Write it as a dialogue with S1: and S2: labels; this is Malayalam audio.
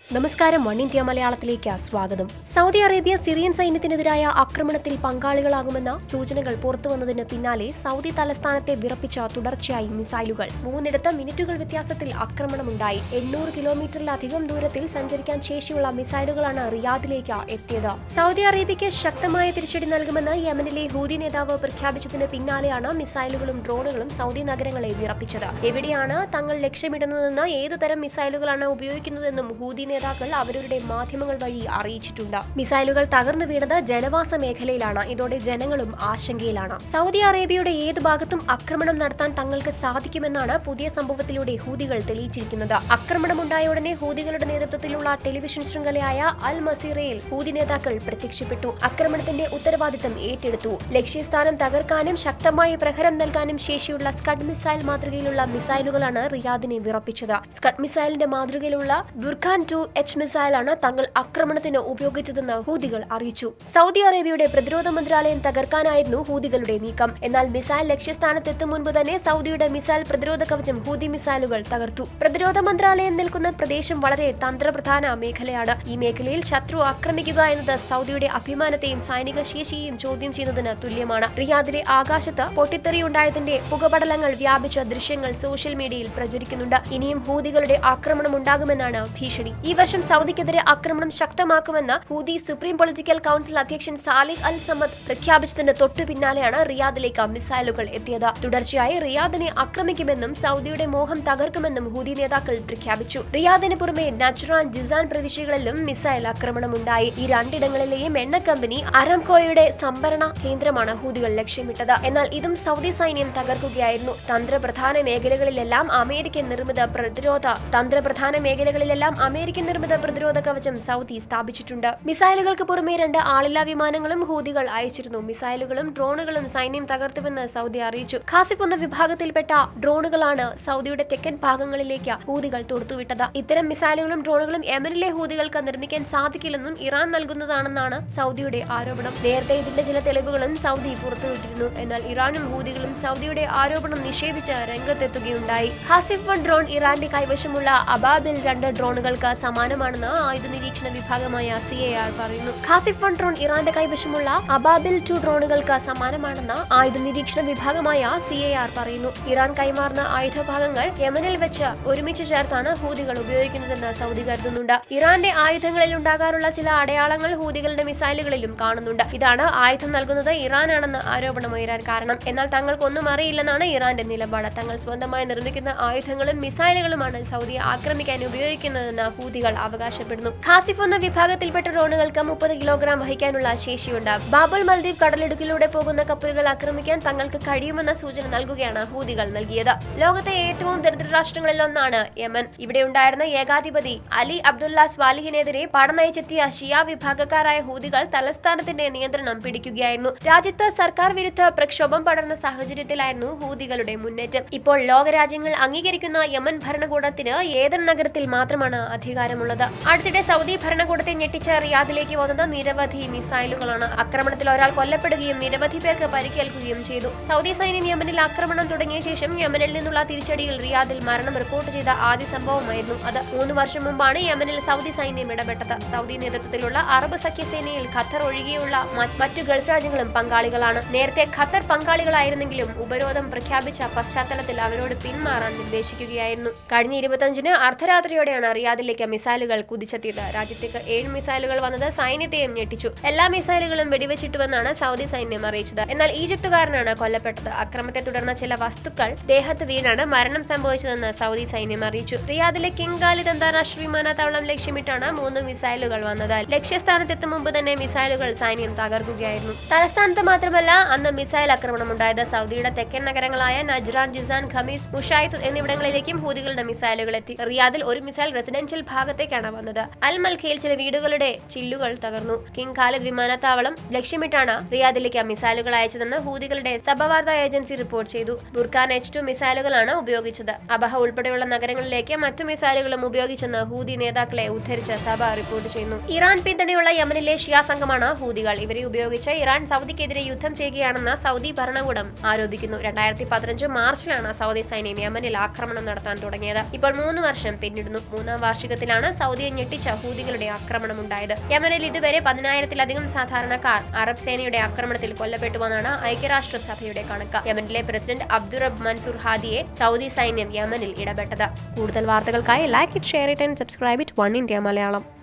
S1: നമസ്കാരം വൺ ഇന്ത്യ മലയാളത്തിലേക്ക് സ്വാഗതം സൗദി അറേബ്യ സിറിയൻ സൈന്യത്തിനെതിരായ ആക്രമണത്തിൽ പങ്കാളികളാകുമെന്ന സൂചനകൾ പുറത്തുവന്നതിന് പിന്നാലെ സൗദി തലസ്ഥാനത്തെ വിറപ്പിച്ച തുടർച്ചയായി മിസൈലുകൾ മൂന്നിടത്ത് മിനിറ്റുകൾ വ്യത്യാസത്തിൽ ആക്രമണമുണ്ടായി എണ്ണൂറ് കിലോമീറ്ററിലധികം ദൂരത്തിൽ സഞ്ചരിക്കാൻ ശേഷിയുള്ള മിസൈലുകളാണ് റിയാദിലേക്ക് എത്തിയത് സൗദി അറേബ്യയ്ക്ക് ശക്തമായ തിരിച്ചടി നൽകുമെന്ന് യമനിലെ ഹൂതി നേതാവ് പ്രഖ്യാപിച്ചതിന് പിന്നാലെയാണ് മിസൈലുകളും ഡ്രോണുകളും സൗദി നഗരങ്ങളെ വിറപ്പിച്ചത് എവിടെയാണ് തങ്ങൾ ലക്ഷ്യമിടുന്നതെന്ന് ഏത് തരം മിസൈലുകളാണ് ഉപയോഗിക്കുന്നതെന്നും ഹൂതി നേതാക്കൾ അവരുടെ മാധ്യമങ്ങൾ വഴി അറിയിച്ചിട്ടുണ്ട് മിസൈലുകൾ തകർന്നു വീണത് ജനവാസ മേഖലയിലാണ് ഇതോടെ ജനങ്ങളും ആശങ്കയിലാണ് സൗദി അറേബ്യയുടെ ഏത് ഭാഗത്തും ആക്രമണം നടത്താൻ തങ്ങൾക്ക് സാധിക്കുമെന്നാണ് പുതിയ സംഭവത്തിലൂടെ ഹൂതികൾ തെളിയിച്ചിരിക്കുന്നത് ആക്രമണമുണ്ടായ ഉടനെ ഹൂതികളുടെ നേതൃത്വത്തിലുള്ള ടെലിവിഷൻ ശൃംഖലയായ അൽ മസീറയിൽ ഹൂതി നേതാക്കൾ പ്രത്യക്ഷപ്പെട്ടു ആക്രമണത്തിന്റെ ഉത്തരവാദിത്തം ഏറ്റെടുത്തു ലക്ഷ്യസ്ഥാനം തകർക്കാനും ശക്തമായ പ്രഹരം നൽകാനും ശേഷിയുള്ള സ്കഡ് മിസൈൽ മാതൃകയിലുള്ള മിസൈലുകളാണ് റിയാദിനെ വിറപ്പിച്ചത് സ്കഡ് മിസൈലിന്റെ മാതൃകയിലുള്ള ബുർഖാൻ ടു എച്ച് മിസൈലാണ് തങ്ങൾ ആക്രമണത്തിന് ഉപയോഗിച്ചതെന്ന് ഹൂതികൾ അറിയിച്ചു സൗദി അറേബ്യയുടെ പ്രതിരോധ മന്ത്രാലയം തകർക്കാനായിരുന്നു ഹൂതികളുടെ നീക്കം എന്നാൽ മിസൈൽ ലക്ഷ്യസ്ഥാനത്തെത്തും മുൻപ് തന്നെ സൗദിയുടെ മിസൈൽ പ്രതിരോധ കവചം ഹൂതി മിസൈലുകൾ തകർത്തു പ്രതിരോധ മന്ത്രാലയം നിൽക്കുന്ന പ്രദേശം വളരെ തന്ത്രപ്രധാന മേഖലയാണ് ഈ മേഖലയിൽ ശത്രു ആക്രമിക്കുക എന്നത് സൗദിയുടെ അഭിമാനത്തെയും സൈനിക ശേഷിയെയും ചോദ്യം ചെയ്യുന്നതിന് തുല്യമാണ് റിയാദിലെ ആകാശത്ത് പൊട്ടിത്തെറിയുണ്ടായതിന്റെ പുകപടലങ്ങൾ വ്യാപിച്ച ദൃശ്യങ്ങൾ സോഷ്യൽ മീഡിയയിൽ പ്രചരിക്കുന്നുണ്ട് ഇനിയും ഹൂതികളുടെ ആക്രമണം ഉണ്ടാകുമെന്നാണ് ഭീഷണി ഈ വർഷം സൗദിക്കെതിരെ ആക്രമണം ശക്തമാക്കുമെന്ന് ഹൂതി സുപ്രീം പൊളിറ്റിക്കൽ കൗൺസിൽ അധ്യക്ഷൻ സാലിഹ് അൽ സമദ് പ്രഖ്യാപിച്ചതിന് തൊട്ടു പിന്നാലെയാണ് റിയാദിലേക്ക് മിസൈലുകൾ എത്തിയത് തുടർച്ചയായി റിയാദിനെ ആക്രമിക്കുമെന്നും സൗദിയുടെ മോഹം തകർക്കുമെന്നും ഹൂതി നേതാക്കൾ പ്രഖ്യാപിച്ചു റിയാദിന് പുറമെ നജ്റാൻ ജിസാൻ പ്രവിശ്യകളിലും മിസൈൽ ആക്രമണമുണ്ടായി ഈ രണ്ടിടങ്ങളിലെയും എണ്ണ കമ്പനി അരാംകോയുടെ സംഭരണ കേന്ദ്രമാണ് ഹൂതികൾ ലക്ഷ്യമിട്ടത് എന്നാൽ ഇതും സൗദി സൈന്യം തകർക്കുകയായിരുന്നു തന്ത്രപ്രധാന മേഖലകളിലെല്ലാം അമേരിക്കൻ നിർമ്മിത പ്രതിരോധ തന്ത്രപ്രധാന മേഖലകളിലെല്ലാം അമേരിക്കൻ നിർമ്മിത പ്രതിരോധ കവചം സൗദി സ്ഥാപിച്ചിട്ടുണ്ട് മിസൈലുകൾക്ക് പുറമെ രണ്ട് ആളില്ലാ വിമാനങ്ങളും ഹൂതികൾ അയച്ചിരുന്നു മിസൈലുകളും ഡ്രോണുകളും സൈന്യം തകർത്തുവെന്ന് സൗദി അറിയിച്ചു ഖാസിഫ് എന്ന വിഭാഗത്തിൽപ്പെട്ട ഡ്രോണുകളാണ് സൗദിയുടെ തെക്കൻ ഭാഗങ്ങളിലേക്ക് ഹൂതികൾ തൊടുത്തുവിട്ടത് ഇത്തരം മിസൈലുകളും ഡ്രോണുകളും യമനിലെ ഹൂതികൾക്ക് നിർമ്മിക്കാൻ സാധിക്കില്ലെന്നും ഇറാൻ നൽകുന്നതാണെന്നാണ് സൗദിയുടെ ആരോപണം നേരത്തെ ഇതിന്റെ ചില തെളിവുകളും സൗദി പുറത്തുവിട്ടിരുന്നു എന്നാൽ ഇറാനും ഹൂതികളും സൗദിയുടെ ആരോപണം നിഷേധിച്ച് രംഗത്തെത്തുകയുണ്ടായി ഖാസിഫ് വൺ ഡ്രോൺ ഇറാന്റെ കൈവശമുള്ള അബാബിൽ രണ്ട് ഡ്രോണുകൾക്ക് സമാനമാണെന്ന് ആയുധ നിരീക്ഷണ വിഭാഗമായ സി എ ആർ പറയുന്നു ഖാസിഫ് വൺ ഡ്രോൺ ഇറാന്റെ കൈവശമുള്ള അബാബിൽ ടു ഡ്രോണുകൾക്ക് സമാനമാണെന്ന് ആയുധ നിരീക്ഷണ വിഭാഗമായ സി എ ആർ പറയുന്നു ഇറാൻ കൈമാറുന്ന ആയുധഭാഗങ്ങൾ യമനിൽ വെച്ച് ഒരുമിച്ച് ചേർത്താണ് ഹൂതികൾ ഉപയോഗിക്കുന്നതെന്ന് സൗദി കരുതുന്നുണ്ട് ഇറാന്റെ ആയുധങ്ങളിൽ ഉണ്ടാകാറുള്ള ചില അടയാളങ്ങൾ ഹൂതികളുടെ മിസൈലുകളിലും കാണുന്നുണ്ട് ഇതാണ് ആയുധം നൽകുന്നത് ഇറാനാണെന്ന് ആരോപണമുയരാൻ കാരണം എന്നാൽ തങ്ങൾക്കൊന്നും അറിയില്ലെന്നാണ് ഇറാന്റെ നിലപാട് തങ്ങൾ സ്വന്തമായി നിർമ്മിക്കുന്ന ആയുധങ്ങളും മിസൈലുകളുമാണ് സൗദിയെ ആക്രമിക്കാൻ ഉപയോഗിക്കുന്നതെന്ന് ഹൂതികൾ അവകാശപ്പെടുന്നു ഖാസിഫ് എന്ന വിഭാഗത്തിൽപ്പെട്ട ഡ്രോണുകൾക്ക് മുപ്പത് കിലോഗ്രാം വഹിക്കാനുള്ള ശേഷിയുണ്ട് ബാബുൽ മൽദീപ് കടലിടുക്കിലൂടെ പോകുന്ന കപ്പലുകൾ ആക്രമിക്കാൻ തങ്ങൾക്ക് കഴിയുമെന്ന സൂചന നൽകുകയാണ് ഹൂതികൾ നൽകിയത് ലോകത്തെ ഏറ്റവും ദരിദ്ര രാഷ്ട്രങ്ങളിൽ ഒന്നാണ് യമൻ ഇവിടെ ഉണ്ടായിരുന്ന ഏകാധിപതി അലി അബ്ദുല്ല സ്വാലിഹിനെതിരെ പടനയിച്ചെത്തിയ ഷിയ വിഭാഗക്കാരായ ഹൂതികൾ തലസ്ഥാനത്തിന്റെ നിയന്ത്രണം പിടിക്കുകയായിരുന്നു രാജ്യത്ത് സർക്കാർ വിരുദ്ധ പ്രക്ഷോഭം പടർന്ന സാഹചര്യത്തിലായിരുന്നു ഹൂതികളുടെ മുന്നേറ്റം ഇപ്പോൾ ലോകരാജ്യങ്ങൾ അംഗീകരിക്കുന്ന യമൻ ഭരണകൂടത്തിന് ഏതൻ നഗരത്തിൽ മാത്രമാണ് അധികാരമുള്ളത് അടുത്തിടെ സൗദി ഭരണകൂടത്തെ ഞെട്ടിച്ച റിയാദിലേക്ക് വന്നത് നിരവധി മിസൈലുകളാണ് ആക്രമണത്തിൽ ഒരാൾ കൊല്ലപ്പെടുകയും നിരവധി പേർക്ക് പരിക്കേൽക്കുകയും ചെയ്തു സൗദി സൈന്യം യമനിൽ ആക്രമണം തുടങ്ങിയ ശേഷം യമനിൽ നിന്നുള്ള തിരിച്ചടിയിൽ റിയാദിൽ മരണം റിപ്പോർട്ട് ചെയ്ത ആദ്യ സംഭവമായിരുന്നു അത് മൂന്ന് വർഷം മുമ്പാണ് യമനിൽ സൗദി സൈന്യം ഇടപെട്ടത് സൗദി നേതൃത്വത്തിലുള്ള അറബ് സഖ്യസേനയിൽ ഖത്തർ ഒഴികെയുള്ള മ- മറ്റു ഗൾഫ് രാജ്യങ്ങളും പങ്കാളികളാണ് നേരത്തെ ഖത്തർ പങ്കാളികളായിരുന്നെങ്കിലും ഉപരോധം പ്രഖ്യാപിച്ച പശ്ചാത്തലത്തിൽ അവരോട് പിന്മാറാൻ നിർദ്ദേശിക്കുകയായിരുന്നു കഴിഞ്ഞ ഇരുപത്തഞ്ചിന് അർദ്ധരാത്രിയോടെയാണ് റിയാദിലേക്ക് മിസൈലുകൾ കുതിച്ചെത്തിയത് രാജ്യത്തേക്ക് ഏഴ് മിസൈലുകൾ വന്നത് സൈന്യത്തെയും ഞെട്ടിച്ചു എല്ലാ മിസൈലുകളും വെടിവെച്ചിട്ടുവെന്നാണ് സൗദി സൈന്യം അറിയിച്ചത് എന്നാൽ ഈജിപ്തുകാരനാണ് കൊല്ലപ്പെട്ടത് അക്രമത്തെ തുടർന്ന് ചില വസ്തുക്കൾ ദേഹത്ത് വീണാണ് മരണം സംഭവിച്ചതെന്ന് സൗദി സൈന്യം അറിയിച്ചു റിയാദിലെ കിങ് ഖാലിദ് അന്താരാഷ്ട്ര വിമാനത്താവളം ലക്ഷ്യമിട്ടാണ് മൂന്ന് മിസൈലുകൾ വന്നത് ലക്ഷ്യസ്ഥാനത്തെത്തും മുമ്പ് തന്നെ മിസൈലുകൾ സൈന്യം തകർക്കുകയായിരുന്നു തലസ്ഥാനത്ത് മാത്രമല്ല അന്ന് മിസൈൽ ആക്രമണമുണ്ടായത് സൗദിയുടെ തെക്കൻ നഗരങ്ങളായ നജ്റാൻ ജിസാൻ ഖമീസ് മുഷായിത്ത് എന്നിവിടങ്ങളിലേക്കും ഹൂതികളുടെ മിസൈലുകൾ എത്തി റിയാദിൽ ഒരു മിസൈൽ റെസിഡൻഷ്യൽ ഭാഗത്തേക്കാണ് വന്നത് അൽ മൽഖയിൽ ചില വീടുകളുടെ ചില്ലുകൾ തകർന്നു കിങ് ഖാലിദ് വിമാനത്താവളം ലക്ഷ്യമിട്ടാണ് റിയാദിലേക്ക് മിസൈലുകൾ അയച്ചതെന്ന് ഹൂതികളുടെ സഭവാർത്താ ഏജൻസി റിപ്പോർട്ട് ചെയ്തു ബുർഖാൻ എച്ച് ടു മിസൈലുകളാണ് ഉപയോഗിച്ചത് അബഹ ഉൾപ്പെടെയുള്ള നഗരങ്ങളിലേക്ക് മറ്റു മിസൈലുകളും ഉപയോഗിച്ചെന്ന് ഹൂതി നേതാക്കളെ ഉദ്ധരിച്ച് സഭ റിപ്പോർട്ട് ചെയ്യുന്നു ഇറാൻ പിന്തുണയുള്ള യമനിലെ ഷിയ സംഘമാണ് ഹൂതികൾ ഇവരെ ഉപയോഗിച്ച് ഇറാൻ സൗദിക്കെതിരെ യുദ്ധം ചെയ്യുകയാണെന്ന് സൗദി ഭരണകൂടം ആരോപിക്കുന്നു രണ്ടായിരത്തി പതിനഞ്ച് മാർച്ചിലാണ് സൗദി സൈന്യം യമനിൽ ആക്രമണം നടത്താൻ തുടങ്ങിയത് ഇപ്പോൾ മൂന്ന് വർഷം പിന്നിടുന്നു മൂന്നാം വാർഷികത്തിലാണ് ഇടയിലാണ് സൗദിയെ ഞെട്ടിച്ച ഹൂതികളുടെ ആക്രമണമുണ്ടായത് യമനിൽ ഇതുവരെ പതിനായിരത്തിലധികം സാധാരണക്കാർ അറബ് സേനയുടെ ആക്രമണത്തിൽ കൊല്ലപ്പെട്ടുവെന്നാണ് ഐക്യരാഷ്ട്രസഭയുടെ കണക്ക് യമനിലെ പ്രസിഡന്റ് അബ്ദുറബ് മൻസൂർ ഹാദിയെ സൗദി സൈന്യം യമനിൽ ഇടപെട്ടത് കൂടുതൽ വാർത്തകൾക്കായി like it share it and subscribe it one India Malayalam